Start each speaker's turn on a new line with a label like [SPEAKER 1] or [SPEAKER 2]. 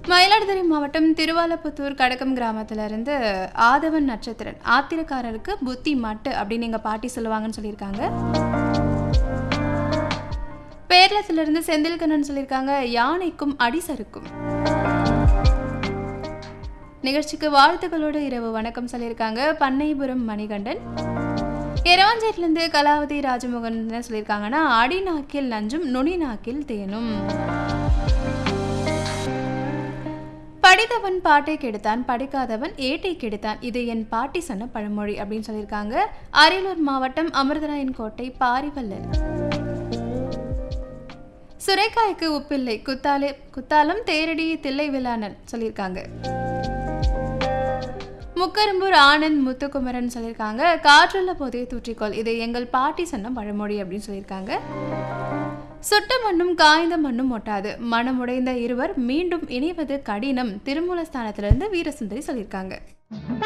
[SPEAKER 1] மயிலாடுதுறை மாவட்டம் திருவாலப்புத்தூர் கடக்கம் கிராமத்துல இருந்து ஆதவன் நட்சத்திரன் ஆத்திரக்காரருக்கு புத்தி மட்டு அப்படின்னு எங்க பாட்டி சொல்லுவாங்கன்னு சொல்லியிருக்காங்க பேரளத்துல இருந்து செந்தில்கண்ணன் சொல்லியிருக்காங்க யானைக்கும் அடிசருக்கும் நிகழ்ச்சிக்கு வாழ்த்துக்களோடு இரவு வணக்கம் சொல்லியிருக்காங்க பண்ணைபுரம் மணிகண்டன் எரவாஞ்சேட்டிலேருந்து கலாவதி ராஜமோகன் என்ன சொல்லியிருக்காங்கன்னா அடி நாக்கில் நஞ்சும் நுனி நாக்கில் தேனும் படித்தவன் பாட்டை கெடுத்தான் படிக்காதவன் ஏட்டை கெடுத்தான் இது என் பாட்டி சொன்ன பழமொழி அப்படின்னு சொல்லியிருக்காங்க அரியலூர் மாவட்டம் அமிர்தராயன் கோட்டை பாரிவல்லர் சுரைக்காய்க்கு உப்பில்லை குத்தாலே குத்தாலம் தேரடி தில்லை விழானன் சொல்லியிருக்காங்க முக்கரும்பூர் ஆனந்த் முத்துக்குமரன் சொல்லியிருக்காங்க காற்றுள்ள போதே தூற்றிக்கொள் இது எங்கள் பாட்டி சொன்ன பழமொழி அப்படின்னு சொல்லியிருக்காங்க சுட்ட மண்ணும் காய்ந்த மண்ணும் ஒட்டாது மனமுடைந்த இருவர் மீண்டும் இணைவது கடினம் திருமூலஸ்தானத்திலிருந்து வீரசுந்தரி சொல்லியிருக்காங்க